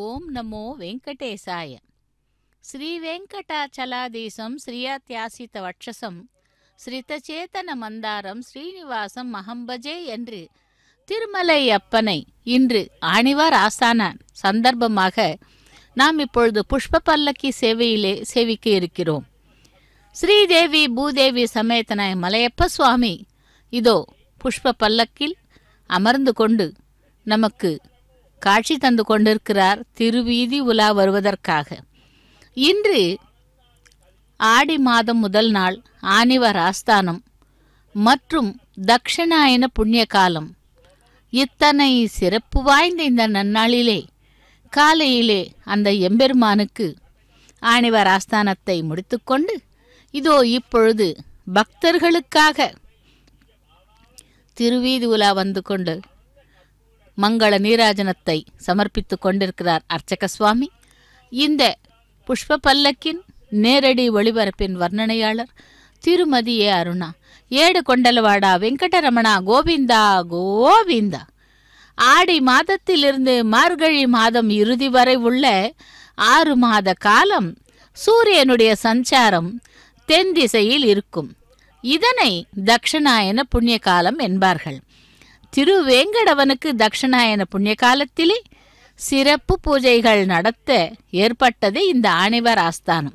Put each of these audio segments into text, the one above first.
ఓం నమో వెంకటేశాయ శ్రీ వెంకటాచలాదీశం శ్రీయాత్యాசிత வட்சசம் ஸ்ரிதச்சேதன மந்தாரம் ஸ்ரீனிவாசம் மகம்பஜே என்று திருமலை அப்பனை இன்று ஆணிவார் ஆஸ்தான சந்தர்ப்பமாக நாம் இப்பொழுது புஷ்ப பல்லக்கி சேவையிலே சேவிக்க இருக்கிறோம் ஸ்ரீதேவி பூதேவி சமேதனாய் மலையப்ப சுவாமி இதோ புஷ்ப பல்லக்கில் அமர்ந்து கொண்டு நமக்கு காட்சி தந்து கொண்டிருக்கிறார் திருவீதி உலா வருவதற்காக இன்று ஆடி மாதம் முதல் நாள் ஆனிவர் ஆஸ்தானம் மற்றும் தக்ஷணாயன புண்ணிய காலம் இத்தனை சிறப்பு வாய்ந்த இந்த நன்னாளிலே காலையிலே அந்த எம்பெருமானுக்கு ஆணிவர் ஆஸ்தானத்தை முடித்துக்கொண்டு இதோ இப்பொழுது பக்தர்களுக்காக திருவீதி உலா வந்து கொண்டு மங்கள நீராஜனத்தை சமர்ப்பித்துக் கொண்டிருக்கிறார் அர்ச்சக சுவாமி இந்த புஷ்ப பல்லக்கின் நேரடி ஒளிபரப்பின் வர்ணனையாளர் திருமதி ஏ அருணா ஏடு கொண்டலவாடா வெங்கடரமணா கோவிந்தா கோவிந்தா ஆடி மாதத்திலிருந்து மார்கழி மாதம் இறுதி வரை உள்ள ஆறு மாத காலம் சூரியனுடைய சஞ்சாரம் தென் திசையில் இருக்கும் இதனை தக்ஷணாயன புண்ணிய காலம் என்பார்கள் திருவேங்கடவனுக்கு தக்ஷணாயன புண்ணிய காலத்திலே சிறப்பு பூஜைகள் நடத்த ஏற்பட்டது இந்த ஆணிவர் ஆஸ்தானம்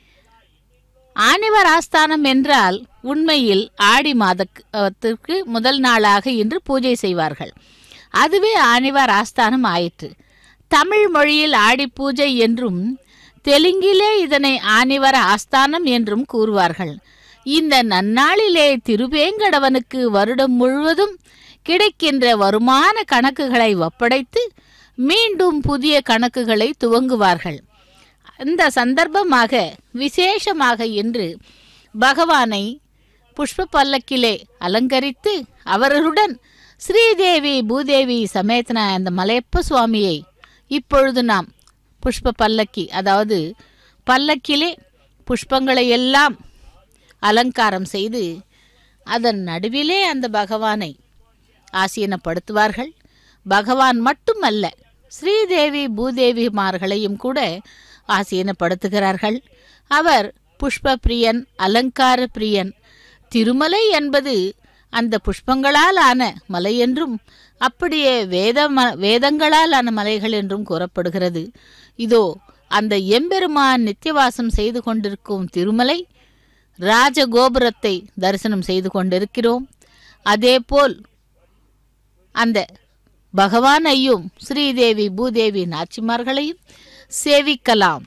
ஆணிவர் ஆஸ்தானம் என்றால் உண்மையில் ஆடி மாதத்திற்கு முதல் நாளாக இன்று பூஜை செய்வார்கள் அதுவே ஆணிவர் ஆஸ்தானம் ஆயிற்று தமிழ் மொழியில் ஆடி பூஜை என்றும் தெலுங்கிலே இதனை ஆணிவர ஆஸ்தானம் என்றும் கூறுவார்கள் இந்த நன்னாளிலே திருவேங்கடவனுக்கு வருடம் முழுவதும் கிடைக்கின்ற வருமான கணக்குகளை ஒப்படைத்து மீண்டும் புதிய கணக்குகளை துவங்குவார்கள் இந்த சந்தர்ப்பமாக விசேஷமாக இன்று பகவானை புஷ்ப பல்லக்கிலே அலங்கரித்து அவர்களுடன் ஸ்ரீதேவி பூதேவி சமேதன அந்த மலையப்ப சுவாமியை இப்பொழுது நாம் புஷ்ப பல்லக்கி அதாவது பல்லக்கிலே புஷ்பங்களை எல்லாம் அலங்காரம் செய்து அதன் நடுவிலே அந்த பகவானை ஆசீனப்படுத்துவார்கள் பகவான் மட்டுமல்ல ஸ்ரீதேவி பூதேவிமார்களையும் கூட ஆசீனப்படுத்துகிறார்கள் அவர் புஷ்ப பிரியன் அலங்கார பிரியன் திருமலை என்பது அந்த புஷ்பங்களால் ஆன மலை என்றும் அப்படியே வேத வேதங்களால் ஆன மலைகள் என்றும் கூறப்படுகிறது இதோ அந்த எம்பெருமான் நித்தியவாசம் செய்து கொண்டிருக்கும் திருமலை ராஜகோபுரத்தை தரிசனம் செய்து கொண்டிருக்கிறோம் அதேபோல் அந்த பகவானையும் ஸ்ரீதேவி பூதேவி நாச்சிமார்களையும் சேவிக்கலாம்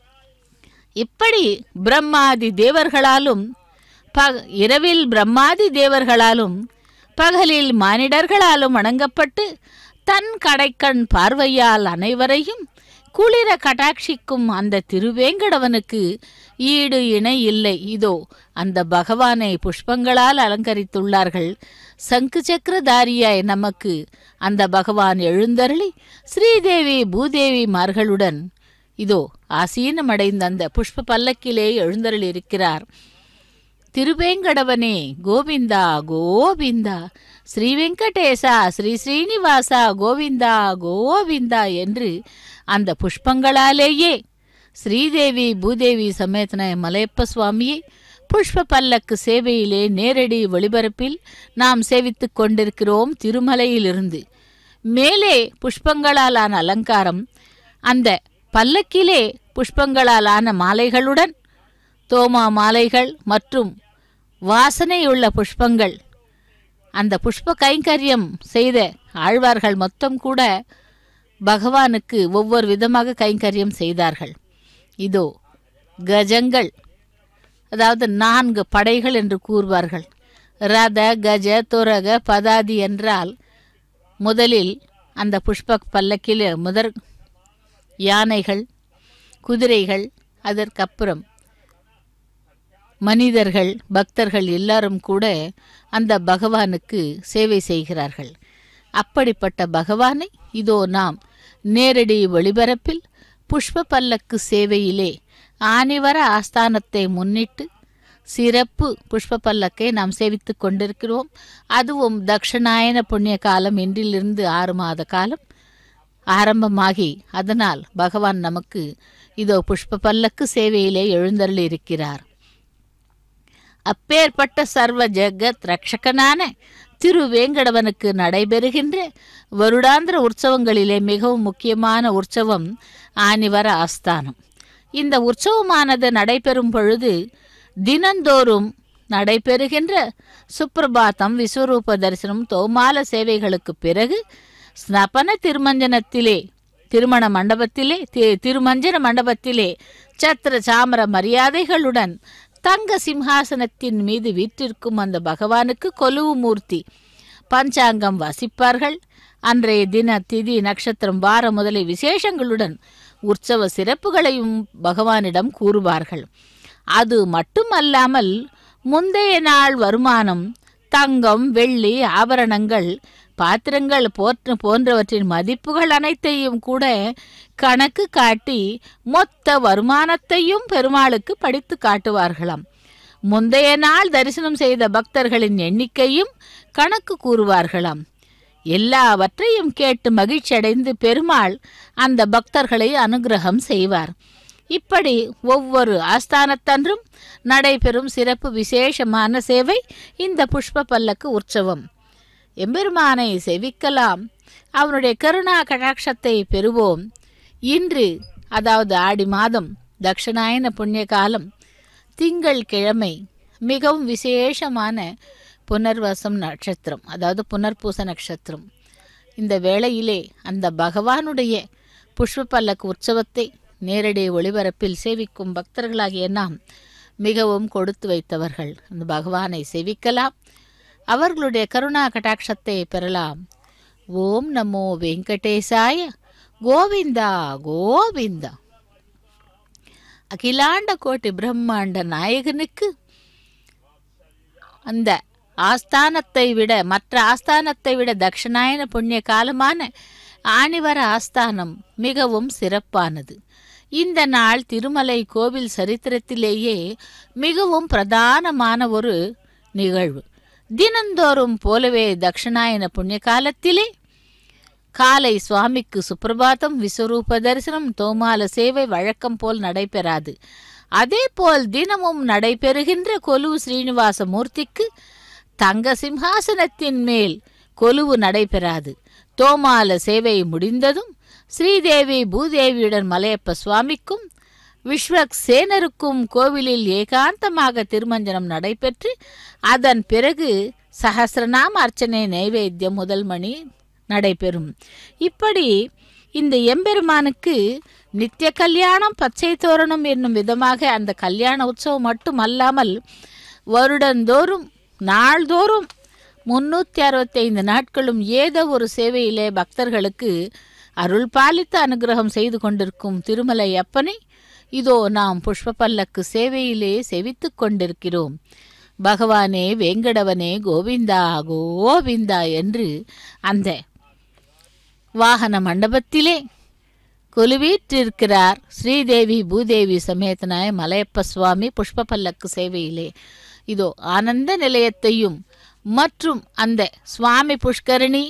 இப்படி பிரம்மாதி தேவர்களாலும் ப இரவில் பிரம்மாதி தேவர்களாலும் பகலில் மானிடர்களாலும் வணங்கப்பட்டு தன் கடைக்கண் பார்வையால் அனைவரையும் குளிர கடாட்சிக்கும் அந்த திருவேங்கடவனுக்கு ஈடு இணை இல்லை இதோ அந்த பகவானை புஷ்பங்களால் அலங்கரித்துள்ளார்கள் சங்கு சக்கரதாரியாய் நமக்கு அந்த பகவான் எழுந்தருளி ஸ்ரீதேவி பூதேவி மார்களுடன் இதோ ஆசீனமடைந்த அந்த புஷ்ப பல்லக்கிலே எழுந்தருள் இருக்கிறார் திருவேங்கடவனே கோவிந்தா கோவிந்தா ஸ்ரீ வெங்கடேசா ஸ்ரீ ஸ்ரீனிவாசா கோவிந்தா கோவிந்தா என்று அந்த புஷ்பங்களாலேயே ஸ்ரீதேவி பூதேவி சமேதன மலையப்ப சுவாமியை புஷ்ப பல்லக்கு சேவையிலே நேரடி ஒளிபரப்பில் நாம் சேவித்துக் கொண்டிருக்கிறோம் திருமலையிலிருந்து மேலே புஷ்பங்களாலான அலங்காரம் அந்த பல்லக்கிலே புஷ்பங்களாலான மாலைகளுடன் தோமா மாலைகள் மற்றும் வாசனையுள்ள புஷ்பங்கள் அந்த புஷ்ப கைங்கரியம் செய்த ஆழ்வார்கள் மொத்தம் கூட பகவானுக்கு ஒவ்வொரு விதமாக கைங்கரியம் செய்தார்கள் இதோ கஜங்கள் அதாவது நான்கு படைகள் என்று கூறுவார்கள் ரத கஜ துரக பதாதி என்றால் முதலில் அந்த புஷ்ப பல்லக்கில் முதற் யானைகள் குதிரைகள் அதற்கப்புறம் மனிதர்கள் பக்தர்கள் எல்லாரும் கூட அந்த பகவானுக்கு சேவை செய்கிறார்கள் அப்படிப்பட்ட பகவானை இதோ நாம் நேரடி ஒளிபரப்பில் புஷ்ப பல்லக்கு சேவையிலே ஆனிவர ஆஸ்தானத்தை முன்னிட்டு சிறப்பு புஷ்ப பல்லக்கை நாம் சேவித்துக் கொண்டிருக்கிறோம் அதுவும் தக்ஷணாயன புண்ணிய காலம் இன்றிலிருந்து ஆறு மாத காலம் ஆரம்பமாகி அதனால் பகவான் நமக்கு இதோ புஷ்ப பல்லக்கு சேவையிலே எழுந்தருளி இருக்கிறார் அப்பேற்பட்ட சர்வ ஜெகத் ரட்சகனான திரு வேங்கடவனுக்கு நடைபெறுகின்ற வருடாந்திர உற்சவங்களிலே மிகவும் முக்கியமான உற்சவம் ஆனிவர ஆஸ்தானம் இந்த உற்சவமானது நடைபெறும் பொழுது தினந்தோறும் நடைபெறுகின்ற சுப்பிரபாதம் விஸ்வரூப தரிசனம் தோமால சேவைகளுக்கு பிறகு ஸ்னபன திருமஞ்சனத்திலே திருமண மண்டபத்திலே தி- திருமஞ்சன மண்டபத்திலே சத்திர சாமர மரியாதைகளுடன் தங்க சிம்ஹாசனத்தின் மீது வீற்றிருக்கும் அந்த பகவானுக்கு கொலுவு மூர்த்தி பஞ்சாங்கம் வாசிப்பார்கள் அன்றைய தின திதி நட்சத்திரம் வார முதலிய விசேஷங்களுடன் உற்சவ சிறப்புகளையும் பகவானிடம் கூறுவார்கள் அது மட்டுமல்லாமல் முந்தைய நாள் வருமானம் தங்கம் வெள்ளி ஆபரணங்கள் பாத்திரங்கள் போற்ற போன்றவற்றின் மதிப்புகள் அனைத்தையும் கூட கணக்கு காட்டி மொத்த வருமானத்தையும் பெருமாளுக்கு படித்து காட்டுவார்களாம் முந்தைய நாள் தரிசனம் செய்த பக்தர்களின் எண்ணிக்கையும் கணக்கு கூறுவார்களாம் எல்லாவற்றையும் கேட்டு மகிழ்ச்சியடைந்து பெருமாள் அந்த பக்தர்களை அனுகிரகம் செய்வார் இப்படி ஒவ்வொரு ஆஸ்தானத்தன்றும் நடைபெறும் சிறப்பு விசேஷமான சேவை இந்த புஷ்ப பல்லக்கு உற்சவம் எம்பெருமானை செவிக்கலாம் அவனுடைய கருணா கடாட்சத்தை பெறுவோம் இன்று அதாவது ஆடி மாதம் தக்ஷணாயன புண்ணிய காலம் திங்கள் கிழமை மிகவும் விசேஷமான புனர்வசம் நட்சத்திரம் அதாவது புனர்பூச நட்சத்திரம் இந்த வேளையிலே அந்த பகவானுடைய புஷ்ப பல்லக்கு உற்சவத்தை நேரடி ஒளிபரப்பில் சேவிக்கும் பக்தர்களாகிய நாம் மிகவும் கொடுத்து வைத்தவர்கள் அந்த பகவானை சேவிக்கலாம் அவர்களுடைய கருணா கடாட்சத்தை பெறலாம் ஓம் நமோ வெங்கடேசாய கோவிந்தா கோவிந்தா அகிலாண்ட கோட்டி பிரம்மாண்ட நாயகனுக்கு அந்த ஆஸ்தானத்தை விட மற்ற ஆஸ்தானத்தை விட தக்ஷணாயன புண்ணிய காலமான ஆணிவர ஆஸ்தானம் மிகவும் சிறப்பானது இந்த நாள் திருமலை கோவில் சரித்திரத்திலேயே மிகவும் பிரதானமான ஒரு நிகழ்வு தினந்தோறும் போலவே தக்ஷணாயன புண்ணிய காலத்திலே காலை சுவாமிக்கு சுப்பிரபாதம் விஸ்வரூப தரிசனம் தோமால சேவை வழக்கம் போல் நடைபெறாது அதேபோல் தினமும் நடைபெறுகின்ற கொலுவு ஸ்ரீனிவாச மூர்த்திக்கு தங்க சிம்ஹாசனத்தின் மேல் கொலுவு நடைபெறாது தோமால சேவை முடிந்ததும் ஸ்ரீதேவி பூதேவியுடன் மலையப்ப சுவாமிக்கும் விஸ்வக் சேனருக்கும் கோவிலில் ஏகாந்தமாக திருமஞ்சனம் நடைபெற்று அதன் பிறகு சஹசிரநாம அர்ச்சனை நைவேத்தியம் முதல் மணி நடைபெறும் இப்படி இந்த எம்பெருமானுக்கு நித்திய கல்யாணம் பச்சை தோரணம் என்னும் விதமாக அந்த கல்யாண உற்சவம் மட்டும் அல்லாமல் வருடந்தோறும் நாள்தோறும் முன்னூற்றி அறுபத்தைந்து நாட்களும் ஏதோ ஒரு சேவையிலே பக்தர்களுக்கு அருள் பாலித்து அனுகிரகம் செய்து கொண்டிருக்கும் திருமலை அப்பனை இதோ நாம் புஷ்ப பல்லக்கு சேவையிலே செவித்துக் கொண்டிருக்கிறோம் பகவானே வேங்கடவனே கோவிந்தா கோவிந்தா என்று அந்த வாகன மண்டபத்திலே கொலுவீற்றிருக்கிறார் ஸ்ரீதேவி பூதேவி சமேதனாய மலையப்ப சுவாமி புஷ்ப பல்லக்கு சேவையிலே இதோ ஆனந்த நிலையத்தையும் மற்றும் அந்த சுவாமி புஷ்கரணி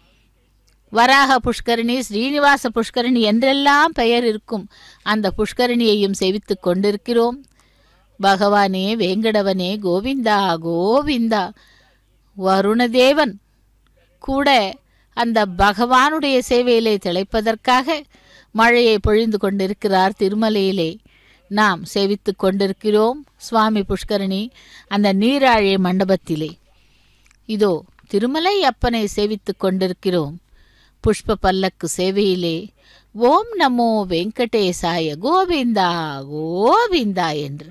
வராக புஷ்கரணி ஸ்ரீனிவாச புஷ்கரணி என்றெல்லாம் பெயர் இருக்கும் அந்த புஷ்கரணியையும் செவித்துக் கொண்டிருக்கிறோம் பகவானே வேங்கடவனே கோவிந்தா கோவிந்தா வருணதேவன் கூட அந்த பகவானுடைய சேவையிலே திளைப்பதற்காக மழையை பொழிந்து கொண்டிருக்கிறார் திருமலையிலே நாம் சேவித்துக் கொண்டிருக்கிறோம் சுவாமி புஷ்கரணி அந்த நீராழி மண்டபத்திலே இதோ திருமலை அப்பனை சேவித்துக் கொண்டிருக்கிறோம் புஷ்ப பல்லக்கு சேவையிலே ஓம் நமோ வெங்கடேசாய கோவிந்தா கோவிந்தா என்று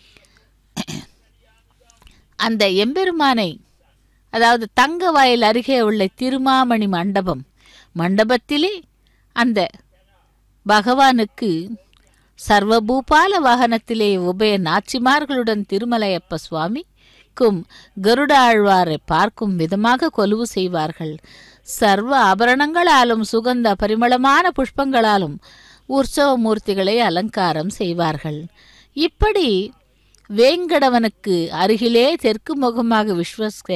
அந்த எம்பெருமானை அதாவது தங்க வயல் அருகே உள்ள திருமாமணி மண்டபம் மண்டபத்திலே அந்த பகவானுக்கு சர்வபூபால வாகனத்திலே உபய நாச்சிமார்களுடன் திருமலையப்ப சுவாமிக்கும் கருடாழ்வாரை பார்க்கும் விதமாக கொலுவு செய்வார்கள் சர்வ ஆபரணங்களாலும் சுகந்த பரிமளமான புஷ்பங்களாலும் உற்சவ மூர்த்திகளை அலங்காரம் செய்வார்கள் இப்படி வேங்கடவனுக்கு அருகிலே தெற்கு முகமாக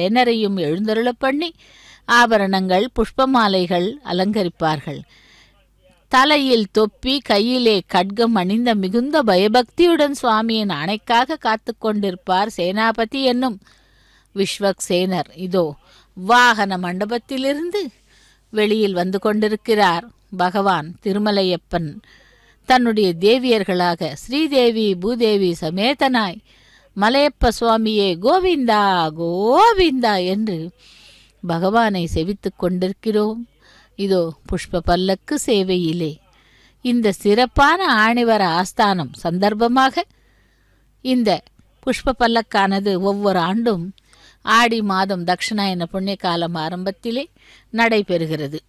விஸ்வசேனரையும் எழுந்தருளப் பண்ணி ஆபரணங்கள் புஷ்ப மாலைகள் அலங்கரிப்பார்கள் தலையில் தொப்பி கையிலே கட்கம் அணிந்த மிகுந்த பயபக்தியுடன் சுவாமியின் ஆணைக்காக காத்து கொண்டிருப்பார் சேனாபதி என்னும் விஸ்வக்சேனர் இதோ வாகன மண்டபத்திலிருந்து வெளியில் வந்து கொண்டிருக்கிறார் பகவான் திருமலையப்பன் தன்னுடைய தேவியர்களாக ஸ்ரீதேவி பூதேவி சமேதனாய் மலையப்ப சுவாமியே கோவிந்தா கோவிந்தா என்று பகவானை செவித்துக் கொண்டிருக்கிறோம் இதோ புஷ்ப பல்லக்கு சேவையிலே இந்த சிறப்பான ஆணிவர ஆஸ்தானம் சந்தர்ப்பமாக இந்த புஷ்ப பல்லக்கானது ஒவ்வொரு ஆண்டும் ஆடி மாதம் தட்சிணாயன புண்ணிய காலம் ஆரம்பத்திலே நடைபெறுகிறது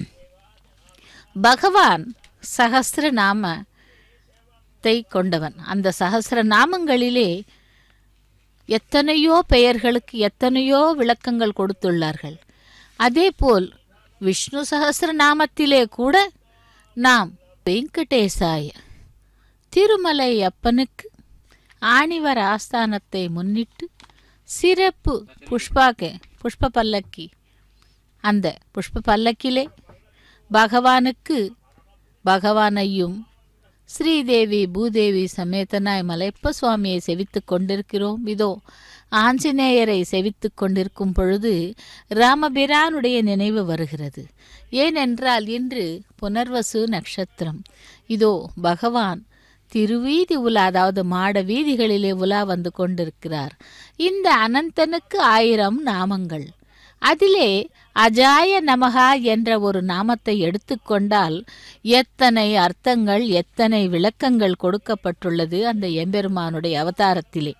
பகவான் சகஸ்ர நாமத்தை கொண்டவன் அந்த சகஸ்ர நாமங்களிலே எத்தனையோ பெயர்களுக்கு எத்தனையோ விளக்கங்கள் கொடுத்துள்ளார்கள் அதேபோல் விஷ்ணு சகஸ்ர நாமத்திலே கூட நாம் வெங்கடேசாய திருமலை அப்பனுக்கு ஆணிவர் ஆஸ்தானத்தை முன்னிட்டு சிறப்பு புஷ்பாக புஷ்ப பல்லக்கி அந்த புஷ்ப பல்லக்கிலே பகவானுக்கு பகவானையும் ஸ்ரீதேவி பூதேவி சமேதனாய் மலைப்ப சுவாமியை செவித்துக் கொண்டிருக்கிறோம் இதோ ஆஞ்சநேயரை செவித்துக் கொண்டிருக்கும் பொழுது ராமபிரானுடைய நினைவு வருகிறது ஏனென்றால் இன்று புனர்வசு நட்சத்திரம் இதோ பகவான் திருவீதி உலா அதாவது மாட வீதிகளிலே உலா வந்து கொண்டிருக்கிறார் இந்த அனந்தனுக்கு ஆயிரம் நாமங்கள் அதிலே அஜாய நமகா என்ற ஒரு நாமத்தை எடுத்துக்கொண்டால் எத்தனை அர்த்தங்கள் எத்தனை விளக்கங்கள் கொடுக்கப்பட்டுள்ளது அந்த எம்பெருமானுடைய அவதாரத்திலே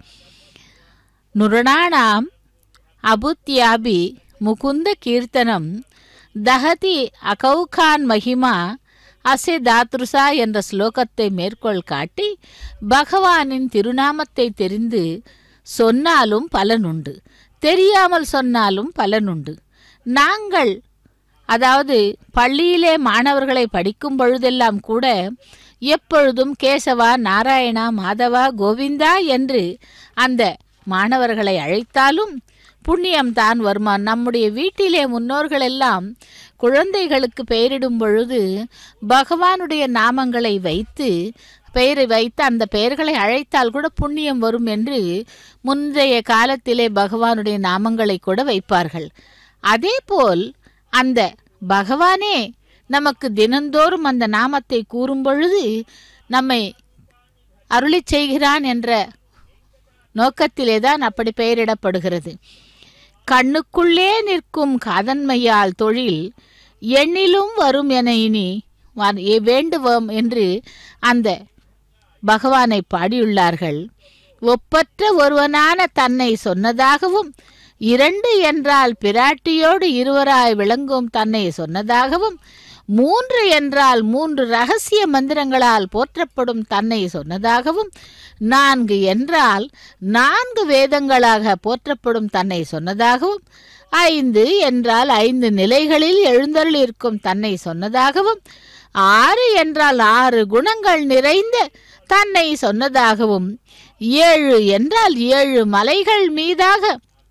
நுரணாணாம் அபுத்யாபி முகுந்த கீர்த்தனம் தஹதி அகௌகான் மகிமா அசே தாத்ருசா என்ற ஸ்லோகத்தை மேற்கோள் காட்டி பகவானின் திருநாமத்தை தெரிந்து சொன்னாலும் பலனுண்டு தெரியாமல் சொன்னாலும் பலனுண்டு நாங்கள் அதாவது பள்ளியிலே மாணவர்களை படிக்கும் பொழுதெல்லாம் கூட எப்பொழுதும் கேசவா நாராயணா மாதவா கோவிந்தா என்று அந்த மாணவர்களை அழைத்தாலும் புண்ணியம் தான் வருமா நம்முடைய வீட்டிலே முன்னோர்கள் எல்லாம் குழந்தைகளுக்கு பெயரிடும் பொழுது பகவானுடைய நாமங்களை வைத்து பெயரை வைத்து அந்த பெயர்களை அழைத்தால் கூட புண்ணியம் வரும் என்று முந்தைய காலத்திலே பகவானுடைய நாமங்களை கூட வைப்பார்கள் அதேபோல் அந்த பகவானே நமக்கு தினந்தோறும் அந்த நாமத்தை கூறும் பொழுது நம்மை அருளிச் செய்கிறான் என்ற நோக்கத்திலே தான் அப்படி பெயரிடப்படுகிறது கண்ணுக்குள்ளே நிற்கும் காதன்மையால் தொழில் எண்ணிலும் வரும் என இனி வ- ஏ- வேண்டுவோம் என்று அந்த பகவானை பாடியுள்ளார்கள் ஒப்பற்ற ஒருவனான தன்னை சொன்னதாகவும் இரண்டு என்றால் பிராட்டியோடு இருவராய் விளங்கும் தன்னை சொன்னதாகவும் மூன்று என்றால் மூன்று ரகசிய மந்திரங்களால் போற்றப்படும் தன்னை சொன்னதாகவும் நான்கு என்றால் நான்கு வேதங்களாக போற்றப்படும் தன்னை சொன்னதாகவும் ஐந்து என்றால் ஐந்து நிலைகளில் எழுந்தருளிருக்கும் தன்னை சொன்னதாகவும் ஆறு என்றால் ஆறு குணங்கள் நிறைந்த தன்னை சொன்னதாகவும் ஏழு என்றால் ஏழு மலைகள் மீதாக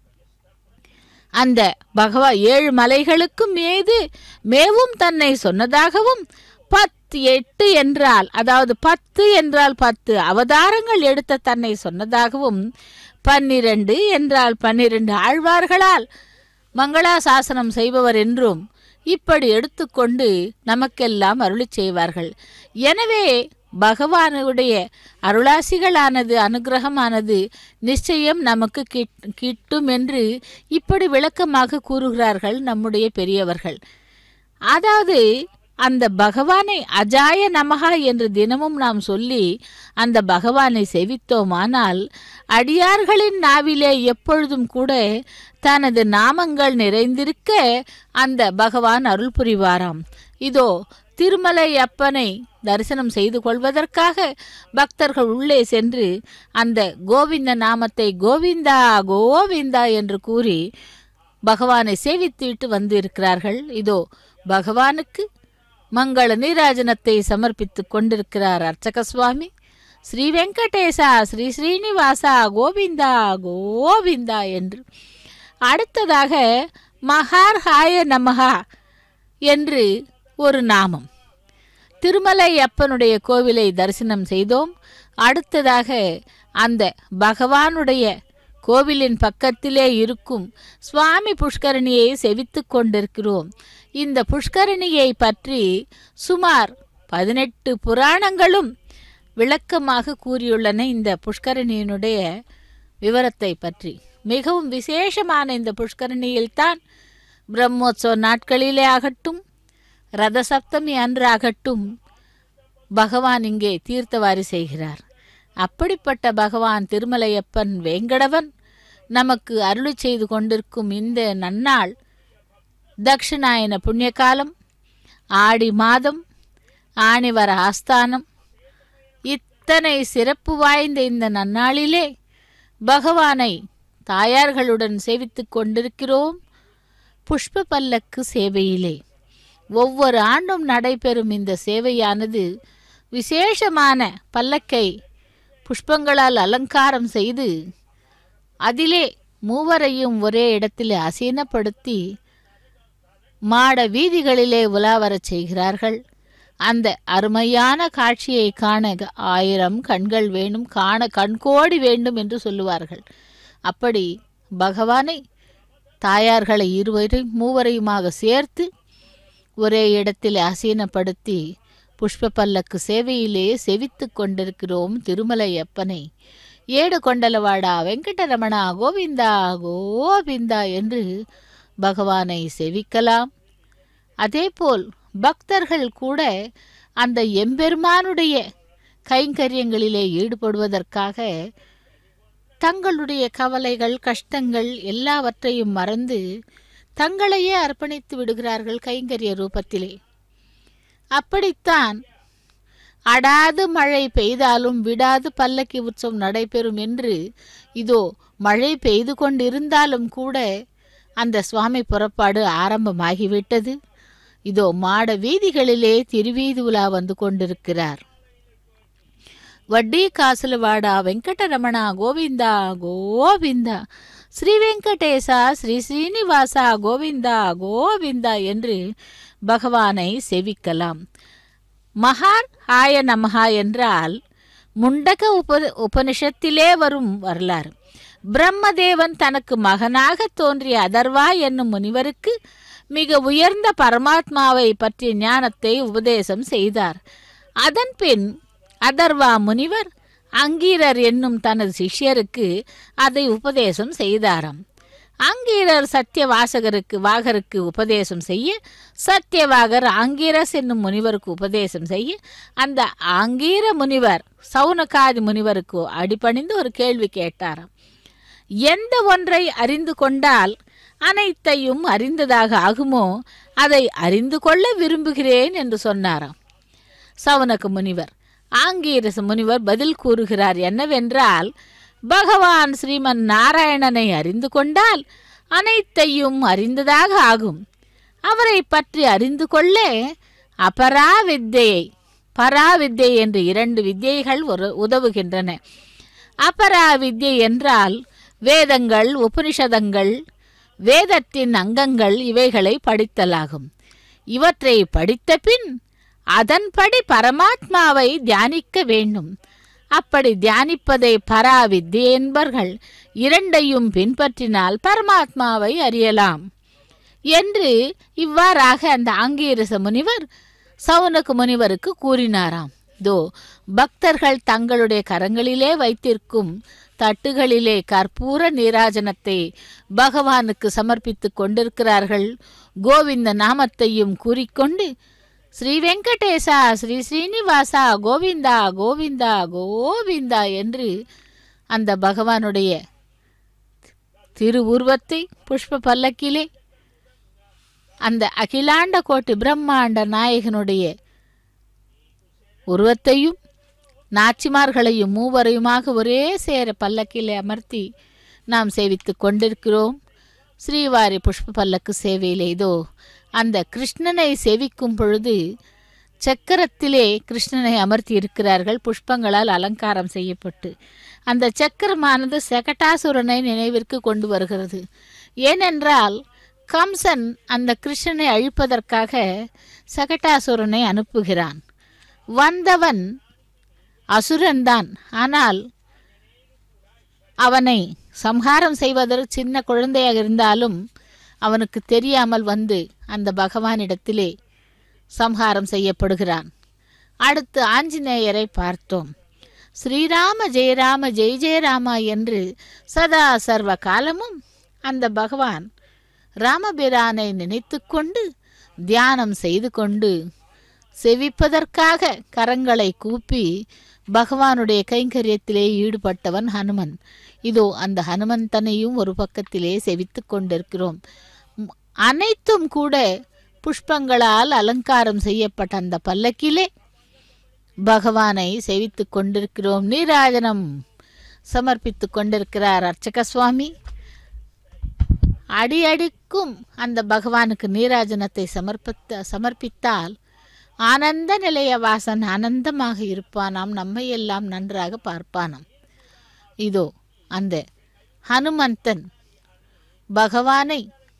அந்த பகவா ஏழு மலைகளுக்கும் மீது மேவும் தன்னை சொன்னதாகவும் பத்து எட்டு என்றால் அதாவது பத்து என்றால் பத்து அவதாரங்கள் எடுத்த தன்னை சொன்னதாகவும் பன்னிரண்டு என்றால் பன்னிரண்டு ஆழ்வார்களால் மங்களாசாசனம் செய்பவர் என்றும் இப்படி எடுத்துக்கொண்டு நமக்கெல்லாம் அருளிச் செய்வார்கள் எனவே பகவானுடைய அருளாசிகளானது அனுகிரகமானது நிச்சயம் நமக்கு கிட்- கிட்டும் என்று இப்படி விளக்கமாக கூறுகிறார்கள் நம்முடைய பெரியவர்கள் அதாவது அந்த பகவானை அஜாய நமகா என்று தினமும் நாம் சொல்லி அந்த பகவானை செவித்தோமானால் அடியார்களின் நாவிலே எப்பொழுதும் கூட தனது நாமங்கள் நிறைந்திருக்க அந்த பகவான் அருள் புரிவாராம் இதோ திருமலை அப்பனை தரிசனம் செய்து கொள்வதற்காக பக்தர்கள் உள்ளே சென்று அந்த கோவிந்த நாமத்தை கோவிந்தா கோவிந்தா என்று கூறி பகவானை சேவித்துவிட்டு வந்து இருக்கிறார்கள் இதோ பகவானுக்கு மங்கள நீராஜனத்தை சமர்ப்பித்துக் கொண்டிருக்கிறார் அர்ச்சக சுவாமி ஸ்ரீ வெங்கடேசா ஸ்ரீ ஸ்ரீனிவாசா கோவிந்தா கோவிந்தா என்று அடுத்ததாக மகார் ஹாய நமகா என்று ஒரு நாமம் திருமலை அப்பனுடைய கோவிலை தரிசனம் செய்தோம் அடுத்ததாக அந்த பகவானுடைய கோவிலின் பக்கத்திலே இருக்கும் சுவாமி புஷ்கரணியை செவித்துக் கொண்டிருக்கிறோம் இந்த புஷ்கரணியை பற்றி சுமார் பதினெட்டு புராணங்களும் விளக்கமாக கூறியுள்ளன இந்த புஷ்கரணியினுடைய விவரத்தை பற்றி மிகவும் விசேஷமான இந்த புஷ்கரணியில்தான் பிரம்மோற்சவ நாட்களிலே ஆகட்டும் ரத சப்தமி அன்றாகட்டும் பகவான் இங்கே தீர்த்தவாரி செய்கிறார் அப்படிப்பட்ட பகவான் திருமலையப்பன் வேங்கடவன் நமக்கு அருளி செய்து கொண்டிருக்கும் இந்த நன்னாள் தக்ஷிணாயன புண்ணியகாலம் ஆடி மாதம் ஆணிவர ஆஸ்தானம் இத்தனை சிறப்பு வாய்ந்த இந்த நன்னாளிலே பகவானை தாயார்களுடன் சேவித்துக் கொண்டிருக்கிறோம் புஷ்ப பல்லக்கு சேவையிலே ஒவ்வொரு ஆண்டும் நடைபெறும் இந்த சேவையானது விசேஷமான பல்லக்கை புஷ்பங்களால் அலங்காரம் செய்து அதிலே மூவரையும் ஒரே இடத்தில் அசீனப்படுத்தி மாட வீதிகளிலே உலாவரச் செய்கிறார்கள் அந்த அருமையான காட்சியை காண ஆயிரம் கண்கள் வேணும் காண கண்கோடி வேண்டும் என்று சொல்லுவார்கள் அப்படி பகவானை தாயார்களை இருவரையும் மூவரையுமாக சேர்த்து ஒரே இடத்தில் அசீனப்படுத்தி புஷ்ப பல்லக்கு சேவையிலே செவித்து கொண்டிருக்கிறோம் திருமலை அப்பனை ஏடு கொண்டலவாடா வெங்கடரமணா கோவிந்தா கோவிந்தா என்று பகவானை செவிக்கலாம் அதேபோல் பக்தர்கள் கூட அந்த எம்பெருமானுடைய கைங்கரியங்களிலே ஈடுபடுவதற்காக தங்களுடைய கவலைகள் கஷ்டங்கள் எல்லாவற்றையும் மறந்து தங்களையே அர்ப்பணித்து விடுகிறார்கள் கைங்கரிய ரூபத்திலே அப்படித்தான் அடாது மழை பெய்தாலும் விடாது பல்லக்கி உற்சவம் நடைபெறும் என்று இதோ மழை பெய்து கொண்டிருந்தாலும் கூட அந்த சுவாமி புறப்பாடு ஆரம்பமாகிவிட்டது இதோ மாட வீதிகளிலே திருவீதி உலா வந்து கொண்டிருக்கிறார் వడ్డీ కాసుల వాడ వెంకటరమణ గోవింద గోవింద ஸ்ரீ வெங்கடேச ஸ்ரீ ஸ்ரீனிவாச கோவிந்தா கோவிந்தா என்று பகவானை செவிக்கலாம் மகான் ஆய நமஹா என்றால் முண்டக உப உபனிஷத்திலே வரும் வரலாறு பிரம்மதேவன் தனக்கு மகனாக தோன்றிய அதர்வா என்னும் முனிவருக்கு மிக உயர்ந்த பரமாத்மாவை பற்றிய ஞானத்தை உபதேசம் செய்தார் அதன்பின் அதர்வா முனிவர் அங்கீரர் என்னும் தனது சிஷ்யருக்கு அதை உபதேசம் செய்தாராம் அங்கீரர் சத்தியவாசகருக்கு வாகருக்கு உபதேசம் செய்ய சத்தியவாகர் ஆங்கீரஸ் என்னும் முனிவருக்கு உபதேசம் செய்ய அந்த ஆங்கீர முனிவர் சவுனகாதி முனிவருக்கு அடிபணிந்து ஒரு கேள்வி கேட்டாராம் எந்த ஒன்றை அறிந்து கொண்டால் அனைத்தையும் அறிந்ததாக ஆகுமோ அதை அறிந்து கொள்ள விரும்புகிறேன் என்று சொன்னாராம் சவுனக முனிவர் ஆங்கீரச முனிவர் பதில் கூறுகிறார் என்னவென்றால் பகவான் ஸ்ரீமன் நாராயணனை அறிந்து கொண்டால் அனைத்தையும் அறிந்ததாக ஆகும் அவரை பற்றி அறிந்து கொள்ள அபரா வித்தையை பரா வித்தை என்று இரண்டு வித்தியைகள் ஒரு உதவுகின்றன அபரா வித்யை என்றால் வேதங்கள் உபனிஷதங்கள் வேதத்தின் அங்கங்கள் இவைகளை படித்தலாகும் இவற்றை படித்த பின் அதன்படி பரமாத்மாவை தியானிக்க வேண்டும் அப்படி தியானிப்பதை பராவித்யை என்பர்கள் இரண்டையும் பின்பற்றினால் பரமாத்மாவை அறியலாம் என்று இவ்வாறாக அந்த ஆங்கீரச முனிவர் சவுனக்கு முனிவருக்கு கூறினாராம் தோ பக்தர்கள் தங்களுடைய கரங்களிலே வைத்திருக்கும் தட்டுகளிலே கற்பூர நீராஜனத்தை பகவானுக்கு சமர்ப்பித்துக் கொண்டிருக்கிறார்கள் கோவிந்த நாமத்தையும் கூறிக்கொண்டு ஸ்ரீ வெங்கடேசா ஸ்ரீ ஸ்ரீனிவாசா கோவிந்தா கோவிந்தா கோவிந்தா என்று அந்த பகவானுடைய திருவுருவத்தை புஷ்ப பல்லக்கிலே அந்த அகிலாண்ட கோட்டி பிரம்மாண்ட நாயகனுடைய உருவத்தையும் நாச்சிமார்களையும் மூவரையுமாக ஒரே சேர பல்லக்கிலே அமர்த்தி நாம் சேவித்துக் கொண்டிருக்கிறோம் ஸ்ரீவாரி புஷ்ப பல்லக்கு சேவையிலே இதோ அந்த கிருஷ்ணனை சேவிக்கும் பொழுது சக்கரத்திலே கிருஷ்ணனை அமர்த்தி இருக்கிறார்கள் புஷ்பங்களால் அலங்காரம் செய்யப்பட்டு அந்த சக்கரமானது செகட்டாசுரனை நினைவிற்கு கொண்டு வருகிறது ஏனென்றால் கம்சன் அந்த கிருஷ்ணனை அழிப்பதற்காக சகட்டாசுரனை அனுப்புகிறான் வந்தவன் அசுரன்தான் ஆனால் அவனை சம்ஹாரம் செய்வதற்கு சின்ன குழந்தையாக இருந்தாலும் அவனுக்கு தெரியாமல் வந்து அந்த பகவானிடத்திலே சம்ஹாரம் செய்யப்படுகிறான் அடுத்து ஆஞ்சநேயரை பார்த்தோம் ஸ்ரீராம ஜெயராம ஜெய் ஜெயராமா என்று சதா சர்வ காலமும் அந்த பகவான் ராமபிரானை நினைத்து கொண்டு தியானம் செய்து கொண்டு செவிப்பதற்காக கரங்களை கூப்பி பகவானுடைய கைங்கரியத்திலே ஈடுபட்டவன் ஹனுமன் இதோ அந்த ஹனுமந்தனையும் ஒரு பக்கத்திலே செவித்து கொண்டிருக்கிறோம் ம், அனைத்தும் கூட புஷ்பங்களால் அலங்காரம் செய்யப்பட்ட அந்த பல்லக்கிலே பகவானை செவித்து கொண்டிருக்கிறோம் நீராஜனம் சமர்ப்பித்து கொண்டிருக்கிறார் அர்ச்சக சுவாமி அடி அடிக்கும் அந்த பகவானுக்கு நீராஜனத்தை சமர்ப்பித்த சமர்ப்பித்தால் ஆனந்த நிலைய வாசன் ஆனந்தமாக இருப்பானாம் நம்மை எல்லாம் நன்றாக பார்ப்பானாம் இதோ அந்த ஹனுமந்தன் பகவானை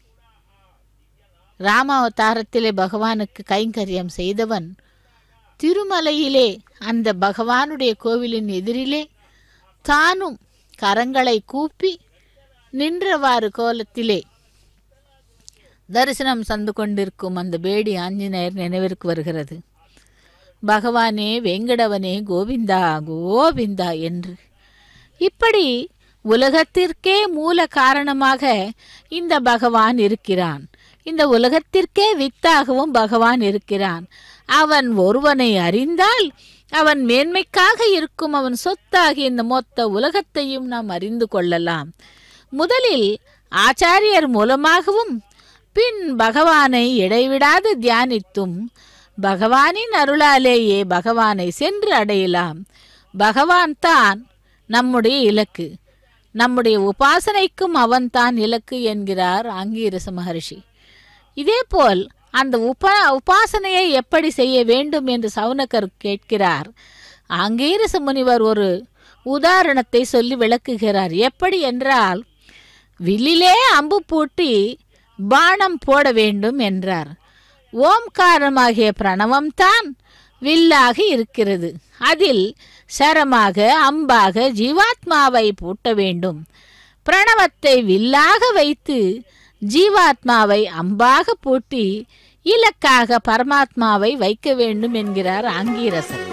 ராமாவதாரத்திலே பகவானுக்கு கைங்கரியம் செய்தவன் திருமலையிலே அந்த பகவானுடைய கோவிலின் எதிரிலே தானும் கரங்களை கூப்பி நின்றவாறு கோலத்திலே தரிசனம் சந்து கொண்டிருக்கும் அந்த பேடி ஆஞ்சநேயர் நினைவிற்கு வருகிறது பகவானே வெங்கடவனே கோவிந்தா கோவிந்தா என்று இப்படி உலகத்திற்கே மூல காரணமாக இந்த பகவான் இருக்கிறான் இந்த உலகத்திற்கே வித்தாகவும் பகவான் இருக்கிறான் அவன் ஒருவனை அறிந்தால் அவன் மேன்மைக்காக இருக்கும் அவன் சொத்தாகி இந்த மொத்த உலகத்தையும் நாம் அறிந்து கொள்ளலாம் முதலில் ஆச்சாரியர் மூலமாகவும் பின் பகவானை இடைவிடாது தியானித்தும் பகவானின் அருளாலேயே பகவானை சென்று அடையலாம் பகவான் தான் நம்முடைய இலக்கு நம்முடைய உபாசனைக்கும் அவன்தான் இலக்கு என்கிறார் ஆங்கீரச மகர்ஷி இதேபோல் அந்த உபா உபாசனையை எப்படி செய்ய வேண்டும் என்று சவுனகர் கேட்கிறார் ஆங்கீரச முனிவர் ஒரு உதாரணத்தை சொல்லி விளக்குகிறார் எப்படி என்றால் வில்லிலே அம்பு பூட்டி பானம் போட வேண்டும் என்றார் ஓம்காரமாகிய பிரணவம்தான் வில்லாக இருக்கிறது அதில் சரமாக அம்பாக ஜீவாத்மாவை பூட்ட வேண்டும் பிரணவத்தை வில்லாக வைத்து ஜீவாத்மாவை அம்பாக பூட்டி இலக்காக பரமாத்மாவை வைக்க வேண்டும் என்கிறார் ஆங்கீரசர்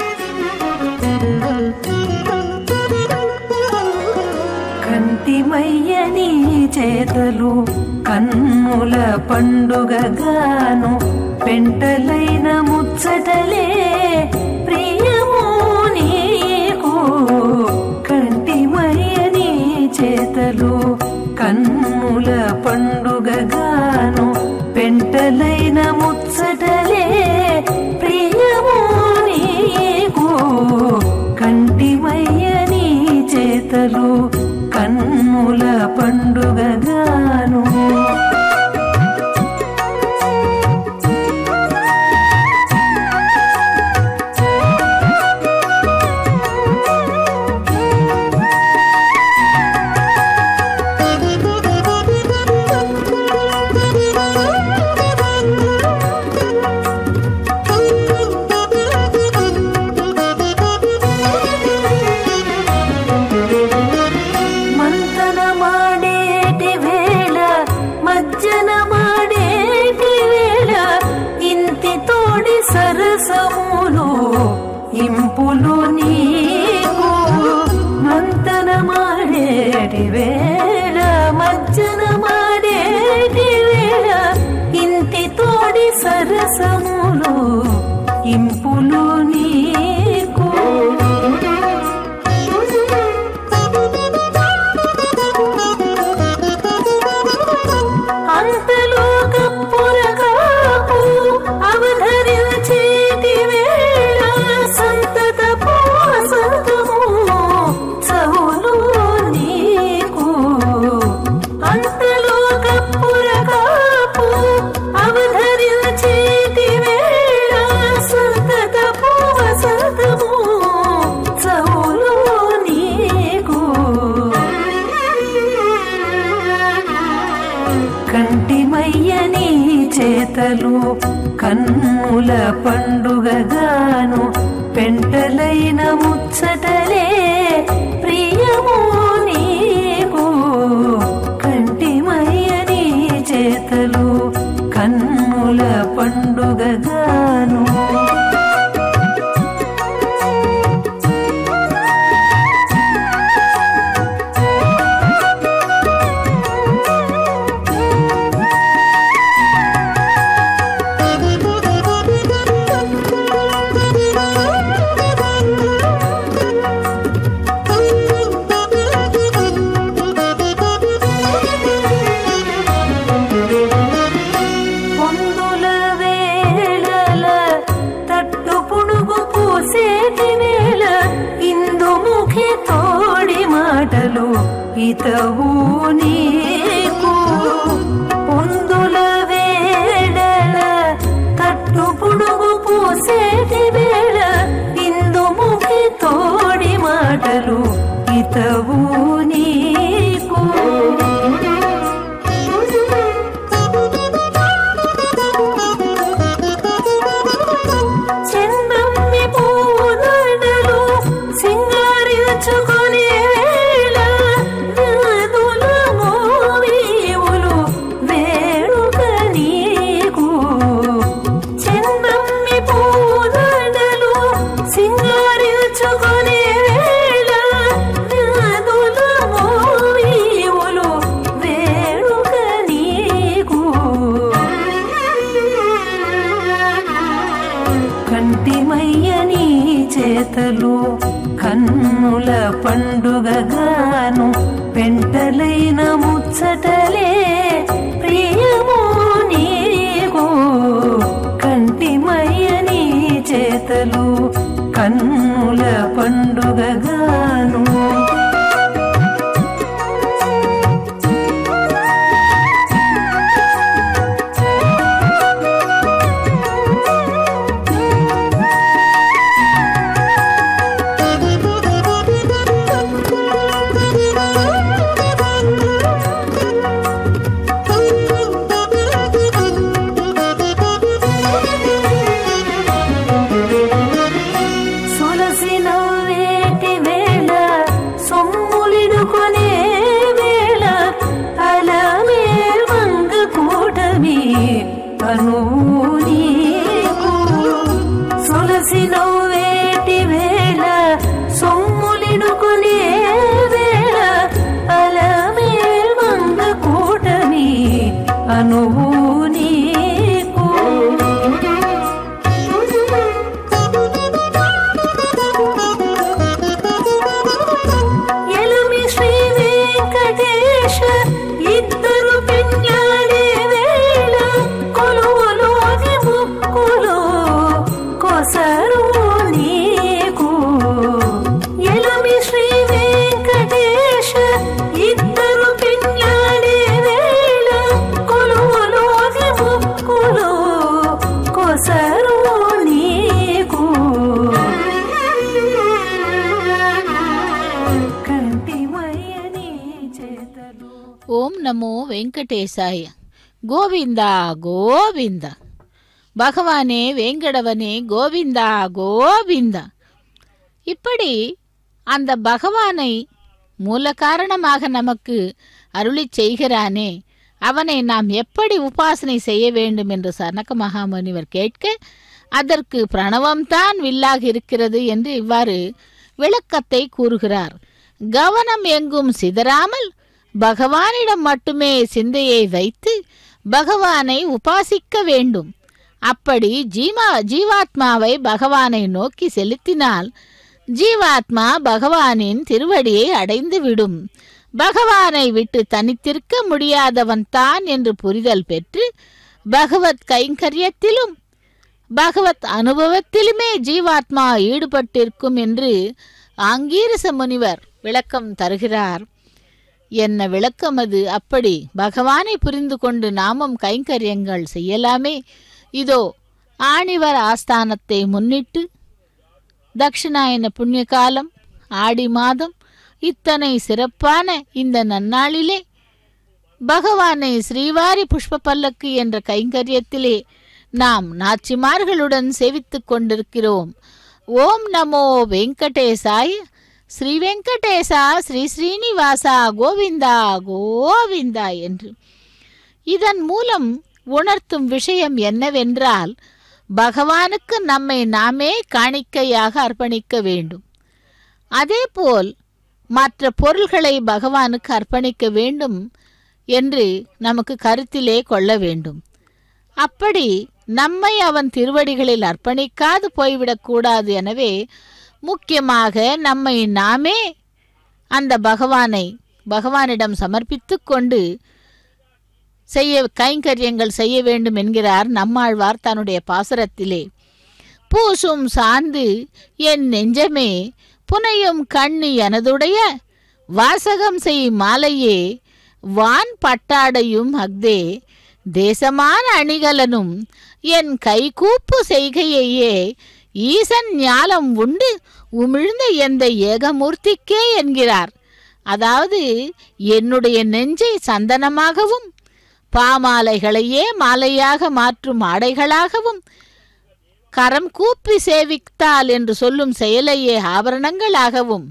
కంటిమయ్య నీ చేతలు కన్నుల పండుగగాను పెంటలైన ముచ్చటలే ప్రియము నీకు కంటిమయ్య నీ చేతలు కన్నుల పండుగగాను పెంటలైన ముచ్చటలే ప్రియము నీకు కంటిమయ్య నీ చేతలు కన్నుల పండుగగాను ಮಂಥನ ಮಾಡೇಟಿ ವೇಳ ಮಜ್ಜನ ಮಾಡೇಟಿ ವೇಳ ఇంటి తోడి సరసములు ఇంపులు నీకు మంతన మాడేటి వేళ మజ్జన మాడేటి వేళ ఇంటి తోడి సరసములు ఇంపులు నీకు అంతలో కప్పురగాపు అవధరించేటి వేళ సంతత పోసతము చవులు నీకు అంతలో కప్పురగాపు అవధరించేటి వేళ సంతత పోసతము చవులు నీకు కంటిమయ్య నీ చేతలు కన్నుల పండుగగాను పెంటలైన ముచ్చటలే ప్రియము నీకు కంటిమయ్య నీ చేతలు కన్నుల పండుగగాను పొందుల వేళల తట్టు పుడుగు పూసేటి వేళ ఇందుముఖి తోడి మాటలు ఇతవు నీకు పొందుల వేళల తట్టు పుడుగు పూసేటి వేళ ఇందుముఖి తోడి మాటలు ఇతవు నీకు చెన్నమ్మి పూదడలు సింగారించుకునే వేళ నాదుల మోవీవులు వేడుక నీకు చెన్నమ్మి పూదడలు సింగారించుకునే వేళ నాదుల మోవీవులు వేడుక నీకు కంటిమయ్య నీ చేతలు కన్నుల పండుగగాను పెంటలైన ముచ్చటలే ప్రియము నీకు కంటిమయ్య నీ చేతలు కన్నుల పండుగగాను సొలసిన వేటి వేళ సొమ్ములిడుకొనే వేళ అలమే వంగ కూటమి అను నీకు సొలసిన వేటి వేళ సొమ్ములిడుకొనే వేళ అలమే వంగ కూటమి అనువు నీకు ఎలమి శ్రీ వెంకటేశ ఇద్దరు పెళ్ళాడే వేళ కొలువులోని ముక్కులు కొసరు నీకు ఎలమి శ్రీ వెంకటేశ ఇద్దరు పెళ్ళాడే వేళ కొలువులోని ముక్కులు కొసరు నీకు కంటిమయ్య నీ చేతలు ఓం నమో వెంకటేశాయ గోవింద గోవింద பகவானே வேங்கடவனே கோவிந்தா கோவிந்தா இப்படி அந்த பகவானை மூல காரணமாக நமக்கு அருளிச் செய்கிறானே அவனை நாம் எப்படி உபாசனை செய்ய வேண்டும் என்று சனக மகாமுனிவர் கேட்க அதற்கு பிரணவம்தான் வில்லாக இருக்கிறது என்று இவ்வாறு விளக்கத்தை கூறுகிறார் கவனம் எங்கும் சிதறாமல் பகவானிடம் மட்டுமே சிந்தையை வைத்து பகவானை உபாசிக்க வேண்டும் அப்படி ஜீமா ஜீவாத்மாவை பகவானை நோக்கி செலுத்தினால் ஜீவாத்மா பகவானின் திருவடியை அடைந்து விடும் பகவானை விட்டு தனித்திருக்க முடியாதவன் தான் என்று புரிதல் பெற்று பகவத் கைங்கரியத்திலும் பகவத் அனுபவத்திலுமே ஜீவாத்மா ஈடுபட்டிருக்கும் என்று ஆங்கீரச முனிவர் விளக்கம் தருகிறார் என்ன விளக்கம் அது அப்படி பகவானை புரிந்து கொண்டு நாமும் கைங்கரியங்கள் செய்யலாமே இதோ ஆணிவர் ஆஸ்தானத்தை முன்னிட்டு தக்ஷிணாயன புண்ணிய காலம் ஆடி மாதம் இத்தனை சிறப்பான இந்த நன்னாளிலே பகவானை ஸ்ரீவாரி புஷ்ப பல்லக்கு என்ற கைங்கரியத்திலே நாம் நாச்சிமார்களுடன் சேவித்துக் கொண்டிருக்கிறோம் ஓம் நமோ வெங்கடேசாய் ஸ்ரீ வெங்கடேசா ஸ்ரீ ஸ்ரீனிவாசா கோவிந்தா கோவிந்தா என்று இதன் மூலம் உணர்த்தும் விஷயம் என்னவென்றால் பகவானுக்கு நம்மை நாமே காணிக்கையாக அர்ப்பணிக்க வேண்டும் அதேபோல் மற்ற பொருள்களை பகவானுக்கு அர்ப்பணிக்க வேண்டும் என்று நமக்கு கருத்திலே கொள்ள வேண்டும் அப்படி நம்மை அவன் திருவடிகளில் அர்ப்பணிக்காது போய்விடக்கூடாது எனவே முக்கியமாக நம்மை நாமே அந்த பகவானை பகவானிடம் சமர்ப்பித்து கொண்டு செய்ய கைங்கரியங்கள் செய்ய வேண்டும் என்கிறார் நம்மாழ்வார் தன்னுடைய பாசுரத்திலே பூசும் சாந்து என் நெஞ்சமே புனையும் கண்ணி எனதுடைய வாசகம் செய் மாலையே வான் பட்டாடையும் அக்தே தேசமான அணிகலனும் என் கைகூப்பு செய்கையையே ஈசன் ஞாலம் உண்டு உமிழ்ந்த எந்த ஏகமூர்த்திக்கே என்கிறார் அதாவது என்னுடைய நெஞ்சை சந்தனமாகவும் பாமாலைகளையே மாலையாக மாற்றும் ஆடைகளாகவும் கரம் கூப்பி சேவித்தால் என்று சொல்லும் செயலையே ஆபரணங்களாகவும்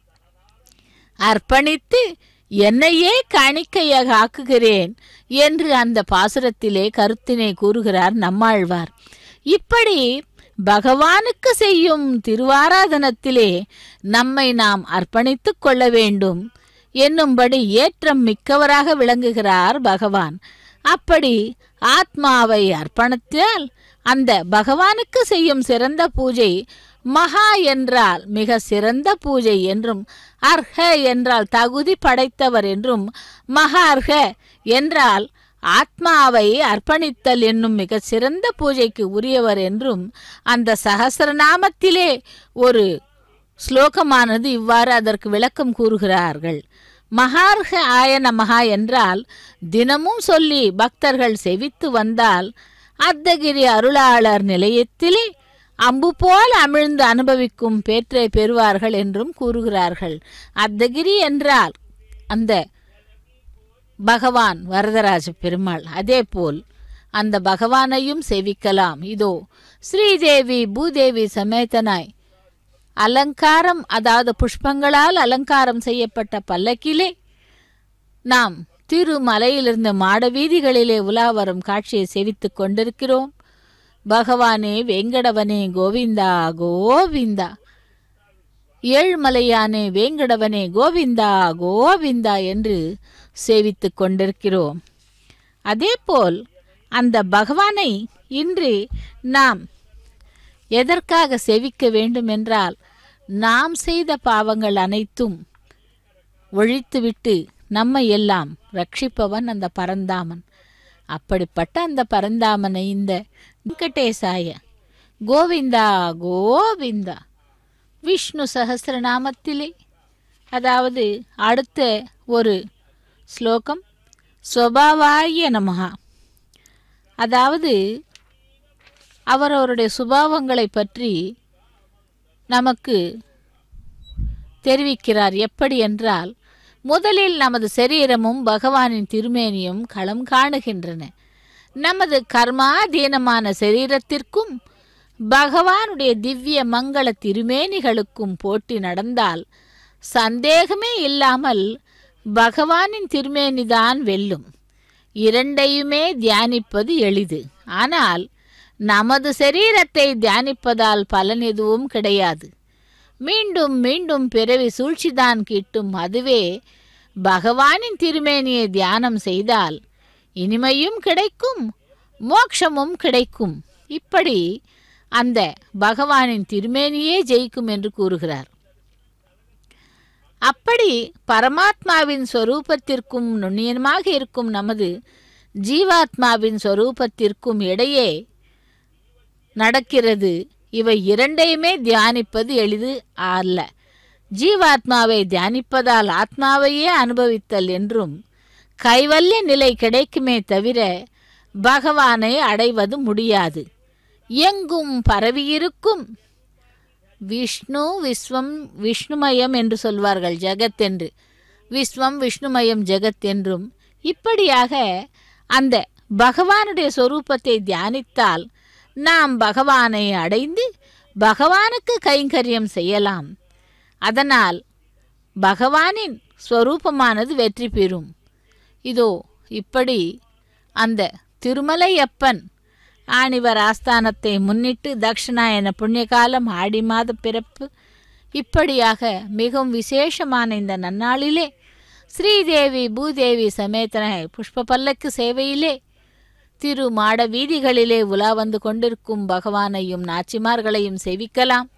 அர்ப்பணித்து என்னையே காணிக்கையாக ஆக்குகிறேன் என்று அந்த பாசுரத்திலே கருத்தினை கூறுகிறார் நம்மாழ்வார் இப்படி பகவானுக்கு செய்யும் திருவாராதனத்திலே நம்மை நாம் அர்ப்பணித்துக் கொள்ள வேண்டும் என்னும்படி ஏற்றம் மிக்கவராக விளங்குகிறார் பகவான் அப்படி ஆத்மாவை அர்ப்பணித்தால் அந்த பகவானுக்கு செய்யும் சிறந்த பூஜை மகா என்றால் மிக சிறந்த பூஜை என்றும் அர்ஹ என்றால் தகுதி படைத்தவர் என்றும் மகா அர்ஹ என்றால் ஆத்மாவை அர்ப்பணித்தல் என்னும் மிக சிறந்த பூஜைக்கு உரியவர் என்றும் அந்த சகசிரநாமத்திலே ஒரு ஸ்லோகமானது இவ்வாறு அதற்கு விளக்கம் கூறுகிறார்கள் மகார்க ஆய நமகா என்றால் தினமும் சொல்லி பக்தர்கள் செவித்து வந்தால் அத்தகிரி அருளாளர் நிலையத்திலே அம்பு போல் அமிழ்ந்து அனுபவிக்கும் பேற்றை பெறுவார்கள் என்றும் கூறுகிறார்கள் அத்தகிரி என்றால் அந்த பகவான் வரதராஜ பெருமாள் அதேபோல் அந்த பகவானையும் சேவிக்கலாம் இதோ ஸ்ரீதேவி பூதேவி சமேதனாய் அலங்காரம் அதாவது புஷ்பங்களால் அலங்காரம் செய்யப்பட்ட பல்லக்கிலே நாம் திருமலையிலிருந்து மாட வீதிகளிலே உலா வரும் காட்சியை சேவித்துக் கொண்டிருக்கிறோம் பகவானே வேங்கடவனே கோவிந்தா கோவிந்தா ஏழ்மலையானே வேங்கடவனே கோவிந்தா கோவிந்தா என்று சேவித்துக் கொண்டிருக்கிறோம் அதேபோல் அந்த பகவானை இன்று நாம் எதற்காக செவிக்க வேண்டும் என்றால் நாம் செய்த பாவங்கள் அனைத்தும் ஒழித்துவிட்டு நம்மை எல்லாம் ரட்சிப்பவன் அந்த பரந்தாமன் அப்படிப்பட்ட அந்த பரந்தாமனை இந்த வெங்கடேசாய கோவிந்தா கோவிந்தா விஷ்ணு சஹசிரநாமத்திலே அதாவது அடுத்த ஒரு ஸ்லோகம் ஸ்வபாவாய நமகா அதாவது அவர் அவருடைய சுபாவங்களை பற்றி நமக்கு தெரிவிக்கிறார் எப்படி என்றால் முதலில் நமது சரீரமும் பகவானின் திருமேனியும் களம் காணுகின்றன நமது கர்மாதீனமான சரீரத்திற்கும் பகவானுடைய திவ்ய மங்கள திருமேனிகளுக்கும் போட்டி நடந்தால் சந்தேகமே இல்லாமல் பகவானின் திருமேனிதான் வெல்லும் இரண்டையுமே தியானிப்பது எளிது ஆனால் நமது சரீரத்தை தியானிப்பதால் பலன் எதுவும் கிடையாது மீண்டும் மீண்டும் பிறவி சூழ்ச்சிதான் கிட்டும் அதுவே பகவானின் திருமேனியை தியானம் செய்தால் இனிமையும் கிடைக்கும் மோட்சமும் கிடைக்கும் இப்படி அந்த பகவானின் திருமேனியே ஜெயிக்கும் என்று கூறுகிறார் அப்படி பரமாத்மாவின் சொரூபத்திற்கும் நுண்ணியமாக இருக்கும் நமது ஜீவாத்மாவின் சொரூபத்திற்கும் இடையே நடக்கிறது இவை இரண்டையுமே தியானிப்பது எளிது அல்ல ஜீவாத்மாவை தியானிப்பதால் ஆத்மாவையே அனுபவித்தல் என்றும் கைவல்ய நிலை கிடைக்குமே தவிர பகவானை அடைவது முடியாது எங்கும் பரவியிருக்கும் விஷ்ணு விஸ்வம் விஷ்ணுமயம் என்று சொல்வார்கள் ஜெகத் என்று விஸ்வம் விஷ்ணுமயம் ஜெகத் என்றும் இப்படியாக அந்த பகவானுடைய சொரூபத்தை தியானித்தால் நாம் பகவானை அடைந்து பகவானுக்கு கைங்கரியம் செய்யலாம் அதனால் பகவானின் ஸ்வரூபமானது வெற்றி பெறும் இதோ இப்படி அந்த திருமலையப்பன் ஆணிவர் ஆஸ்தானத்தை முன்னிட்டு தக்ஷணாயன புண்ணியகாலம் ஆடி மாத பிறப்பு இப்படியாக மிகவும் விசேஷமான இந்த நன்னாளிலே ஸ்ரீதேவி பூதேவி சமேதன புஷ்ப பல்லக்கு சேவையிலே திரு மாட வீதிகளிலே உலா வந்து கொண்டிருக்கும் பகவானையும் நாச்சிமார்களையும் சேவிக்கலாம்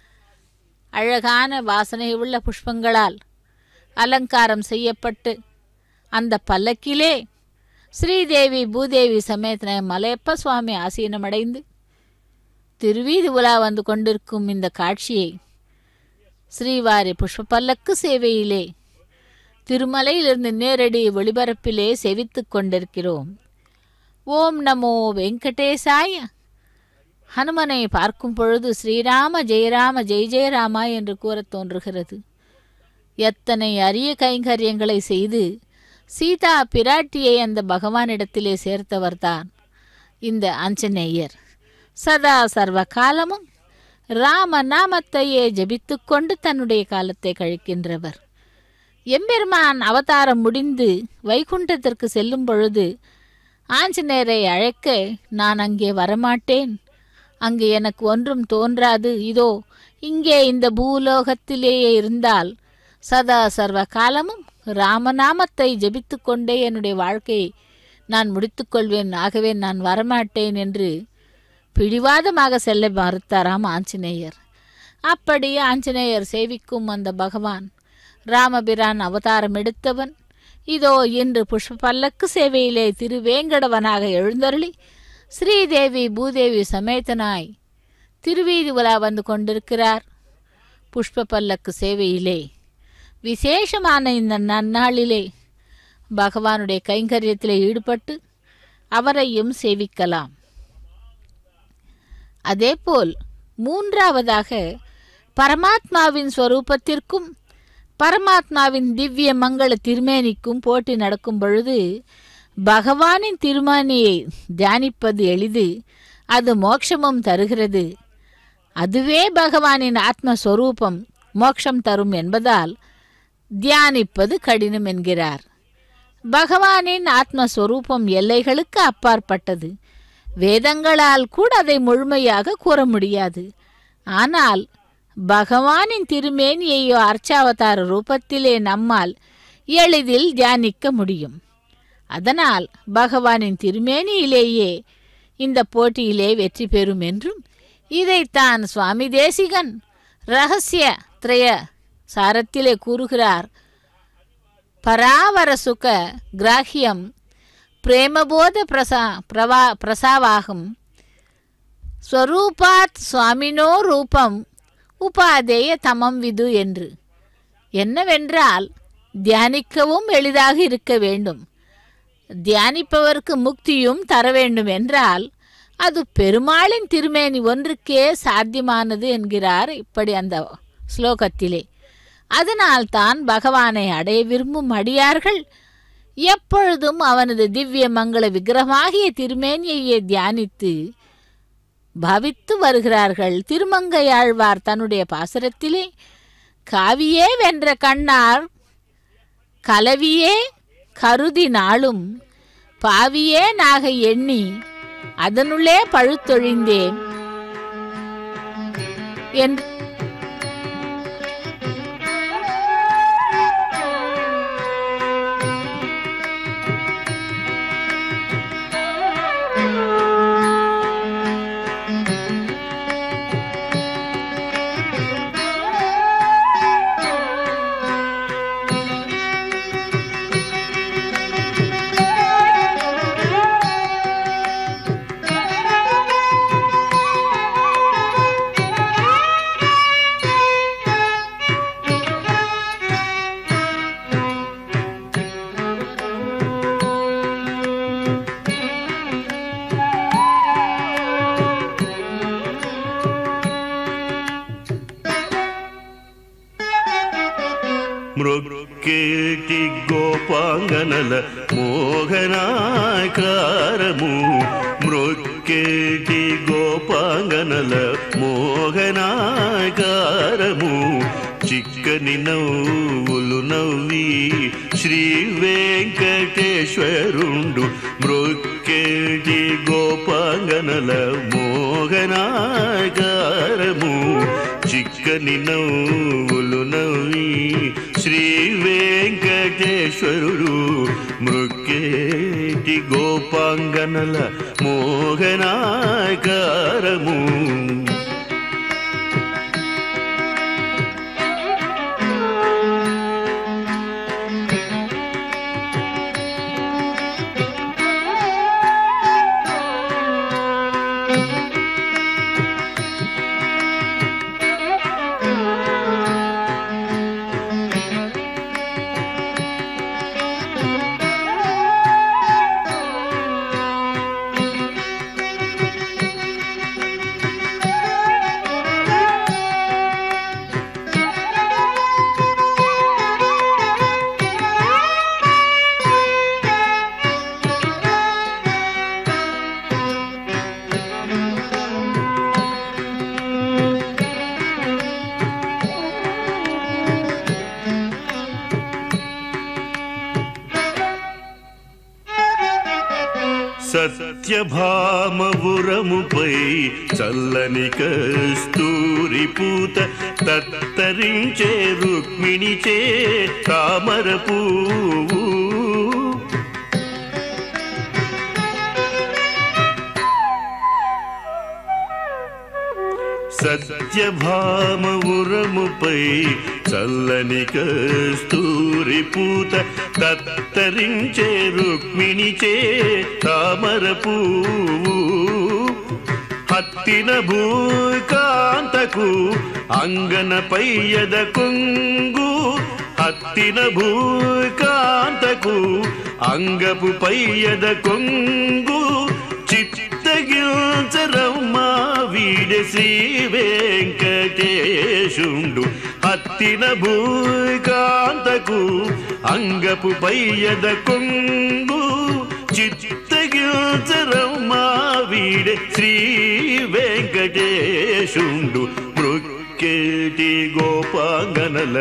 அழகான வாசனை உள்ள புஷ்பங்களால் அலங்காரம் செய்யப்பட்டு அந்த பல்லக்கிலே ஸ்ரீதேவி பூதேவி சமேதன மலையப்ப சுவாமி ஆசீனமடைந்து திருவீதி உலா வந்து கொண்டிருக்கும் இந்த காட்சியை ஸ்ரீவாரி புஷ்ப பல்லக்கு சேவையிலே திருமலையிலிருந்து நேரடி ஒளிபரப்பிலே செவித்துக் கொண்டிருக்கிறோம் ஓம் நமோ வெங்கடேசாய ஹனுமனை பார்க்கும் பொழுது ஸ்ரீராம ஜெயராம ஜெய ஜெயராமா என்று கூறத் தோன்றுகிறது எத்தனை அரிய கைங்கரியங்களை செய்து சீதா பிராட்டியை அந்த பகவானிடத்திலே சேர்த்தவர்தான் இந்த ஆஞ்சநேயர் சதா சர்வ காலமும் ராம நாமத்தையே ஜபித்துக் கொண்டு தன்னுடைய காலத்தை கழிக்கின்றவர் எம்பெருமான் அவதாரம் முடிந்து வைகுண்டத்திற்கு செல்லும் பொழுது ஆஞ்சநேயரை அழைக்க நான் அங்கே வரமாட்டேன் அங்கு எனக்கு ஒன்றும் தோன்றாது இதோ இங்கே இந்த பூலோகத்திலேயே இருந்தால் சதா சர்வ காலமும் ராமநாமத்தை ஜெபித்து கொண்டே என்னுடைய வாழ்க்கையை நான் முடித்துக்கொள்வேன் ஆகவே நான் வரமாட்டேன் என்று பிடிவாதமாக செல்ல மறுத்தாராம் ஆஞ்சநேயர் அப்படி ஆஞ்சநேயர் சேவிக்கும் அந்த பகவான் ராமபிரான் அவதாரம் எடுத்தவன் இதோ இன்று புஷ்ப பல்லக்கு சேவையிலே திருவேங்கடவனாக எழுந்தருளி ஸ்ரீதேவி பூதேவி சமேதனாய் திருவீதி உலா வந்து கொண்டிருக்கிறார் புஷ்ப பல்லக்கு சேவையிலே விசேஷமான இந்த நன்னாளிலே பகவானுடைய கைங்கரியத்திலே ஈடுபட்டு அவரையும் சேவிக்கலாம் அதேபோல் மூன்றாவதாக பரமாத்மாவின் ஸ்வரூபத்திற்கும் பரமாத்மாவின் திவ்ய மங்கள திருமேனிக்கும் போட்டி நடக்கும் பொழுது பகவானின் திருமேனியை தியானிப்பது எளிது அது மோட்சமும் தருகிறது அதுவே பகவானின் ஆத்மஸ்வரூபம் மோட்சம் தரும் என்பதால் தியானிப்பது கடினம் என்கிறார் பகவானின் ஆத்மஸ்வரூபம் எல்லைகளுக்கு அப்பாற்பட்டது வேதங்களால் கூட அதை முழுமையாக கூற முடியாது ஆனால் பகவானின் திருமேனியையோ அர்ச்சாவதார ரூபத்திலே நம்மால் எளிதில் தியானிக்க முடியும் அதனால் பகவானின் திருமேனியிலேயே இந்த போட்டியிலே வெற்றி பெறும் என்றும் இதைத்தான் சுவாமி தேசிகன் ரகசிய திரய சாரத்திலே கூறுகிறார் பராவர சுக கிராஹ்யம் பிரேமபோத பிரசா பிரவா பிரசாவாகும் ஸ்வரூபாத் சுவாமினோ ரூபம் உபாதேய தமம் விது என்று என்னவென்றால் தியானிக்கவும் எளிதாக இருக்க வேண்டும் தியானிப்பவருக்கு முக்தியும் தர வேண்டும் என்றால் அது பெருமாளின் திருமேனி ஒன்றுக்கே சாத்தியமானது என்கிறார் இப்படி அந்த ஸ்லோகத்திலே அதனால்தான் பகவானை அடைய விரும்பும் அடியார்கள் எப்பொழுதும் அவனது திவ்ய மங்கள விக்கிரகமாகிய திருமேனியையே தியானித்து பவித்து வருகிறார்கள் திருமங்கையாழ்வார் தன்னுடைய பாசுரத்திலே காவியே வென்ற கண்ணார் கலவியே கருதி நாளும் பாவியே நாக எண்ணி அதனுள்ளே பழுத்தொழிந்தேன் என்று Thank you. గోపాంగనల మోహనాకారము మృక్కేటి గోపాంగనల మోహనాకారము చిక్కని నవ్వులు నవ్వి శ్రీ వెంకటేశ్వరుండు మృక్కేటి గోపాంగనల మోహనాకారము చిక్కని నవ్వులు నవ్వి శ్రీ వెంకటేశ్వరుడు మృక్కేటి గోపాంగనల మోహనాకారము సత్యభామవురముపై చల్లని కస్తూరి పూత తత్తరించే రుక్మిణిచే తామర పువ్వు సత్యభామవురముపై చల్లని కస్తూరి పూత తత్తరించే రుక్మిణిచే తామర పువ్వు హత్తిన భూకాంతకు అంగన పయ్యద కొంగు హత్తిన భూకాంతకు అంగపు పయ్యద కొంగు చిత్తగిల్చరమ్మా వీడ శ్రీ వెంకటేశుండు హత్తిన భూకాంతకు అంగపు పయ్యద కొంగు చిత్తగిల్చరమ్మా వీడ శ్రీ వెంకటేశుండు మృక్కేటి గోపాంగనల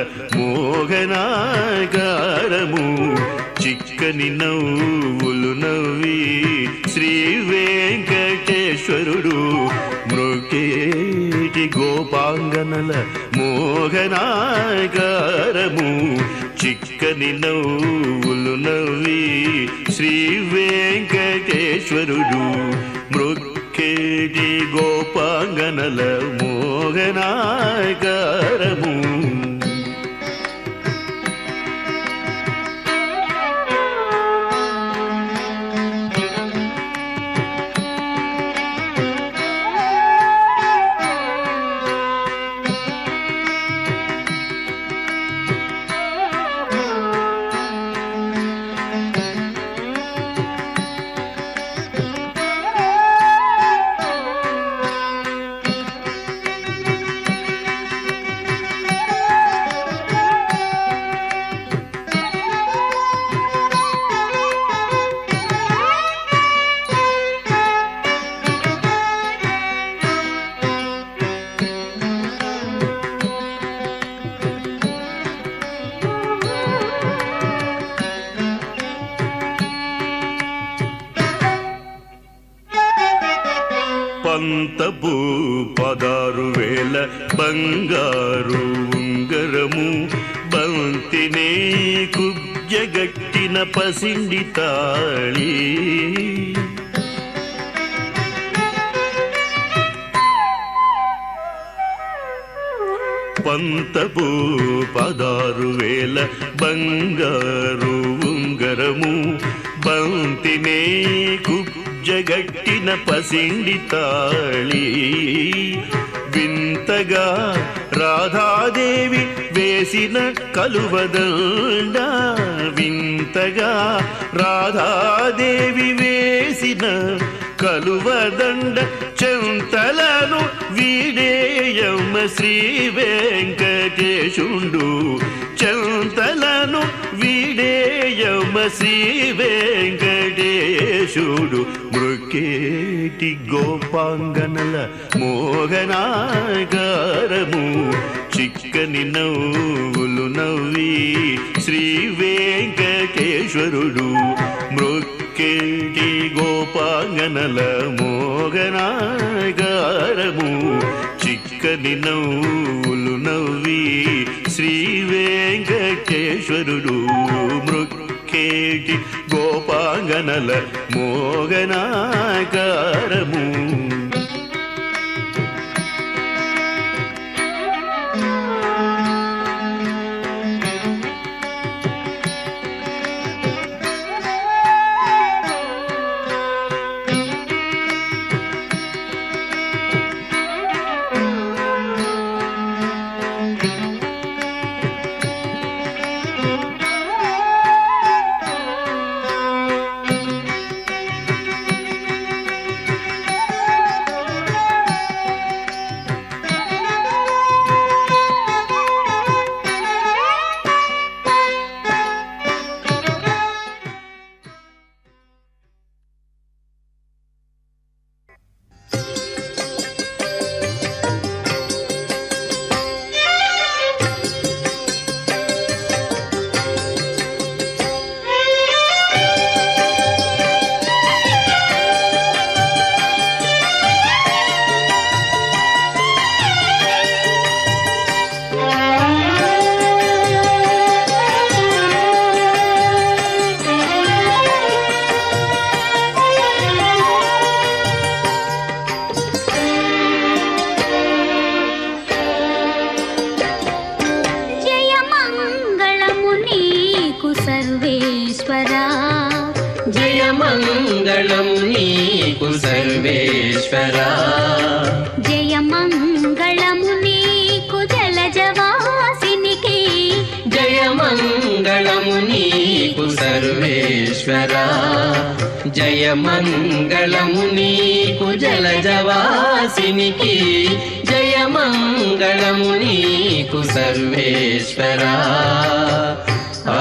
మోహనాకారము చిక్కని నవ్వులు నవ్వి శ్రీ వెంకటేశ్వరుడు మృకేటి గోపాంగనల మోహనాకారము చిక్కని నవ్వులు నవ్వి శ్రీ వెంకటేశ్వరుడు మృక్కేటి గోపాంగనల మోహనాకారము పంతపు పదారు వేల బంగారు ఉంగరము బంతినే కుబ్జగట్టిన పసిండి తాళి పంతపు పదారు వేల బంగారు ఉంగరము బంతినే కుబ్జగట్టిన పసిండి తాళి వింతగా రాధాదేవి వేసిన కలువదండ వింతగా రాధాదేవి వేసిన కలువదండ చెంతలను వీడేయమ్మ శ్రీ వెంకటేశుండు చెంతలను వీడేయ విడేయమ శ్రీ వెంకటేశుడు మృకేటి గోపాంగనల మోహనాగారము చిక్కని నవ్వులు నవ్వి శ్రీ వెంకటేశ్వరుడు మృక్కేటి గోపాంగనల మోగనాగారము చిక్కని నవ్వులు నవ్వి శ్రీ వెంకటేశ్వరుడు మృక్కేటి గోపాంగనల మోగనాగారము జయ మంగళము నీకు సర్వేశ్వరా జయ మంగళం నీకు సర్వేశ్వరా జయ మంగళము నీకు జలజవాసినికి జయ మంగళము నీకు సర్వేశ్వరా జయ మంగళము నీకు జలజవాసినికి జయ మంగళము నీకు సర్వేశ్వరా ఆ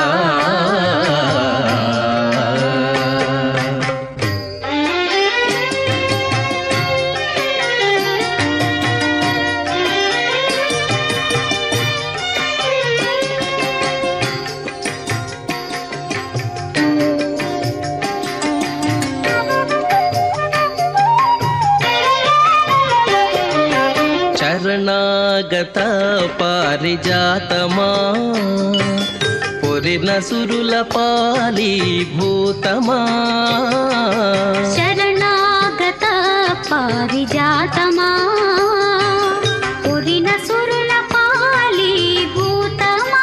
శరణాగత పారిజాతమా పొరిన సురుల పాలి భూతమా శరణాగత పారిజాతమా పురిన సురుల పాలి భూతమా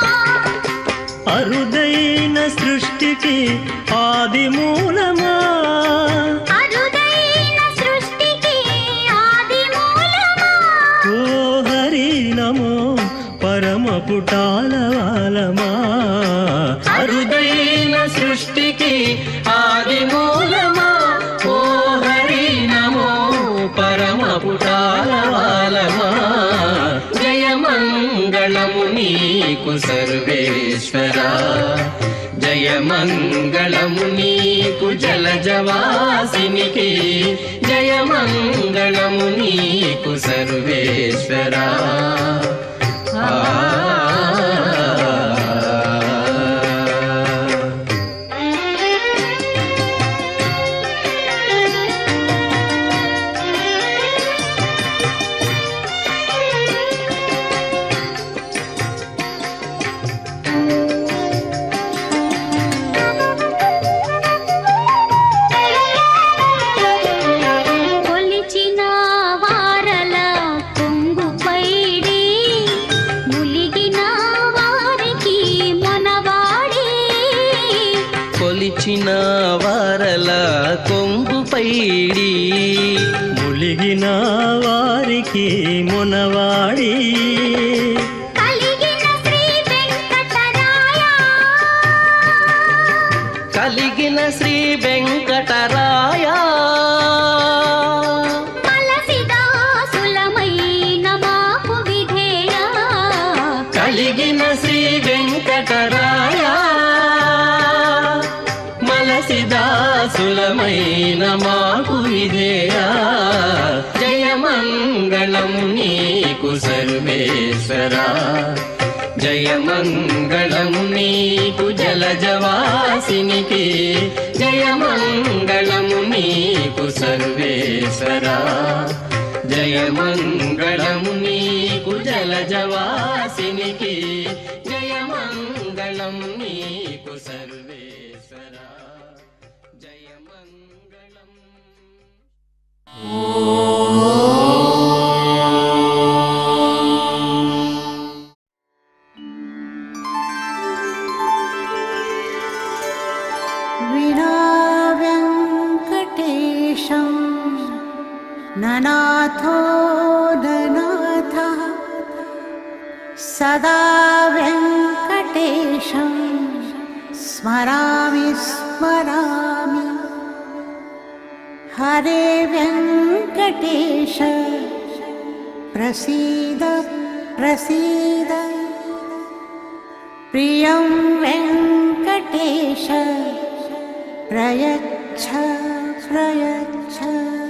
అరుదైన సృష్టికి ఆది మూలమా అరుదైన సృష్టికి ఆది మూలమా ఓ హరి నమో పరమ పుటాలవాలమా అరుదైన సృష్టికి ఆది మూలమా ఓ హరి నమో పరమ పుటాలవాలమా జయ మంగళము నీకు సర్వేశ్వరా జయ మంగళము నీకు జలజవాసినికి జయ మంగళము నీకు సర్వేశ్వరా ఆ కొలిచిన వారల కొంగు పైడి ములిగిన వారికి మనవాడి కొలిచిన వారల కొంగు పైడి ములిగిన వారికి మునవాడి కలిగిన శ్రీ వెంకటరాయ కలిగిన శ్రీ వెంకటరాయ మలసిదాసులమైన మాకు విధేయ కలిగిన శ్రీ వెంకటరాయ దాసిదాసులమైన మాకు విధేయా జయమంగళం నీకు సర్వేశ్వరా జయమంగళం నీకు జలజవాసినికి జయమంగళం నీకు సర్వేశ్వరా జయమంగళం నీకు జలజవాసినికి జయమంగళం నీకు సర్వేశ్వరా జయమంగళం विना व्यङ्कटेशं ननाथो ननाथः सदा व्यङ्कटेशं स्मरामि स्मरामि हरे व्यङ्कटेश प्रसीद प्रसीद प्रियं वेङ्कटेश प्रयच्छ प्रयच्छ